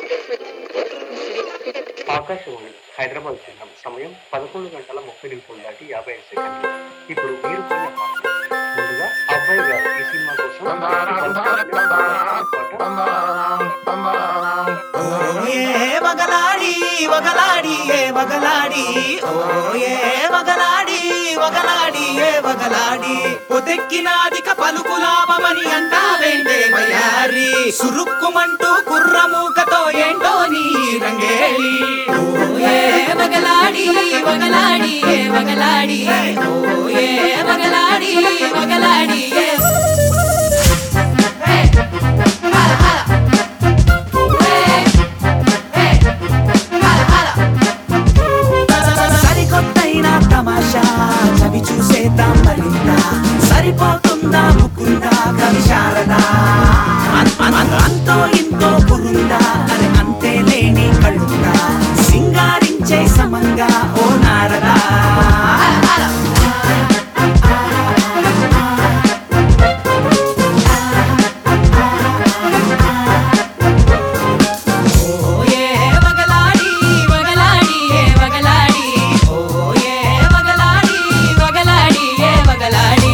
ఆకాశవాణి హైదరాబాద్ కేంద్రం సమయం పదకొండు గంటల ముప్పై నిమిషాలు దాటి యాభై ఐదు సెకండ్లు ఇప్పుడు మీరు కొన్న పాట ముందుగా అబ్బాయి గారు ఈ సినిమా కోసం ఏ వగలాడి వగలాడి ఏ వగలాడి ఓ ఏ వగలాడి వగలాడి ఏ వగలాడి పొదెక్కినాదిక పలుకులాభమని అంటావేంటే వయారి సురుక్కుమంటూ కుర్రమూకతో ఏంటో నీ రంగేలి ఓ ఏ వగలాడి వగలాడి ఏ వగలాడి ఓ ఏ వగలాడి వగలాడి ఏ హే హల హల హే హే హల హల సరికొత్తైన తమాషా చవి చూసేద్దాం మరింత సరిపోతుందా ముకుందా కవి శారదా అన్- అన్- అన్- అంతో ఇంతో పురుందా అరే అంతే లేని కళ్ళుందా సింగారించే సమంగా ఓ నారదా ఓ ఏ వగలాడి వగలాడి ఏ వగలాడి ఓ ఏ వగలాడి వగలాడి ఏ వగలాడి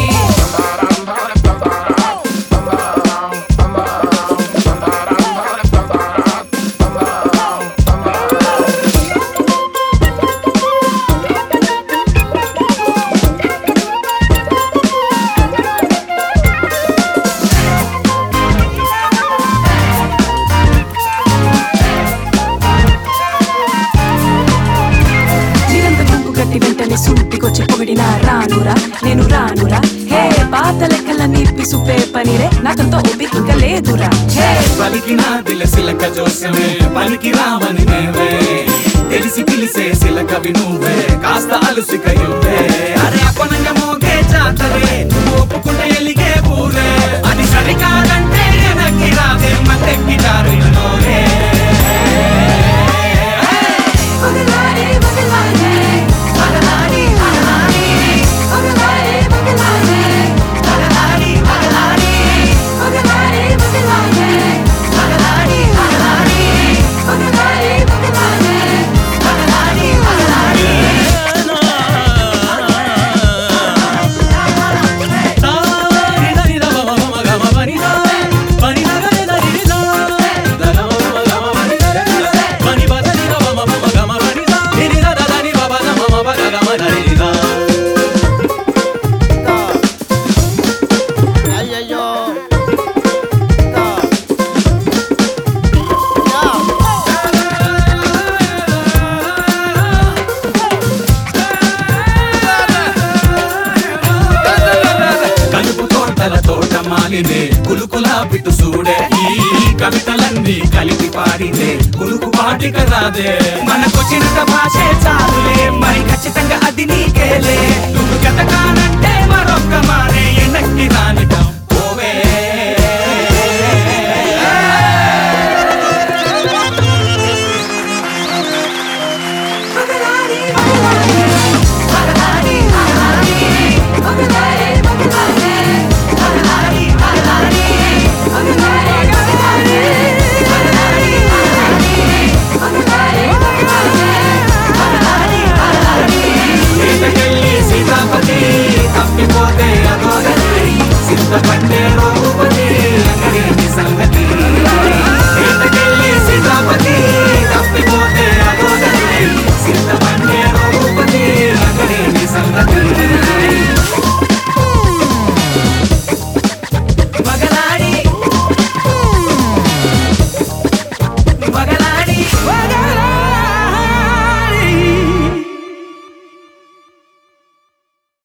జీరంత గుంపు కట్టి వెంటనే సూటికొచ్చి పొగిడిన రానురా నేను రానురా హే పాత లెక్కల నిప్పి సుపే పనిరే నాకంతో ఓపిక ఇంకా లేదురా హే పలికిన దిలసిలక జోస్యమే పలికి రామని నేవే తెలిసి పిలిసే సిలక వినువే కాస్త అలుసిక యువే అరే అపనంగ మోగే జాతరే నువ్వు ఒప్పుకుంటే ఎలిగే పూరే అది సరికాదంటే వెనక్కి రాదే మత్తెక్కి దారిలోనే వగలాడి వగలాడి వగలాడి వగలాడి వగలాడి వగలాడి వగలాడి వగలాడి వగలాడి వగలాడి వగలాడి వగలాడి వగలాడి వగలాడి వగలాడి వగలాడి అయ్యయ్యో కలుపు తోటల తోట మాలినే కులుకుల పిట్టు సూడే ఈ కవితలన్నీ కలిపి పాడితే కులుకు పాటిక రాదే మనకొచ్చినంత భాషే చాలులే మరి ఖచ్చితంగా అది నీకేలే నువ్వు గత కానంటే మరొక్క మారే ఎనక్కి రానిటం పోవే వగలాడి వగలాడి వగలాడి వగలాడి వగలాడి వగలాడి వగలాడి వగలాడి వగలాడి వగలాడి వగలాడి వగలాడి వగలాడి వగలాడి వగలాడి సీతకెళ్ళి సీతాపతి తప్పిపోతే అగోదరి సింతపట్టే రఘుపతి అంగడి సంగతి సీతకెళ్ళి సీతాపతి తప్పిపోతే అగోదరి సింతపట్టే రఘుపతి అంగడి సంగతి వగలాడి వగలాడి